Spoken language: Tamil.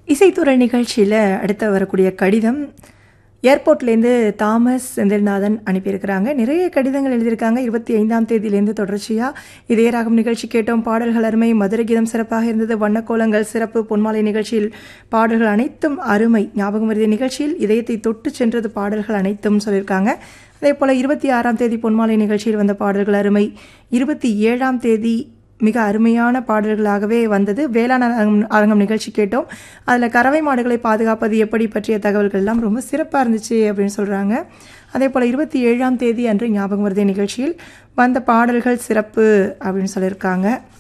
இசைத்துறை நிகழ்ச்சியில் அடுத்து வரக்கூடிய கடிதம் ஏர்போர்ட்லேருந்து தாமஸ் செந்தில்நாதன் அனுப்பியிருக்கிறாங்க நிறைய கடிதங்கள் எழுதியிருக்காங்க இருபத்தி ஐந்தாம் தேதியிலேருந்து தொடர்ச்சியாக இதே ராகம் நிகழ்ச்சி கேட்டோம் பாடல்கள் அருமை மதுரை கீதம் சிறப்பாக இருந்தது வண்ணக்கோலங்கள் சிறப்பு பொன்மாலை நிகழ்ச்சியில் பாடல்கள் அனைத்தும் அருமை ஞாபகம் வருதிய நிகழ்ச்சியில் இதயத்தை தொட்டு சென்றது பாடல்கள் அனைத்தும் சொல்லியிருக்காங்க அதே போல் இருபத்தி ஆறாம் தேதி பொன்மாலை நிகழ்ச்சியில் வந்த பாடல்கள் அருமை இருபத்தி ஏழாம் தேதி மிக அருமையான பாடல்களாகவே வந்தது வேளாண் அரங்கம் அரங்கம் நிகழ்ச்சி கேட்டோம் அதில் கறவை மாடுகளை பாதுகாப்பது எப்படி பற்றிய தகவல்கள் எல்லாம் ரொம்ப சிறப்பாக இருந்துச்சு அப்படின்னு சொல்கிறாங்க அதே போல் இருபத்தி ஏழாம் தேதி அன்று ஞாபகம் வருதே நிகழ்ச்சியில் வந்த பாடல்கள் சிறப்பு அப்படின்னு சொல்லியிருக்காங்க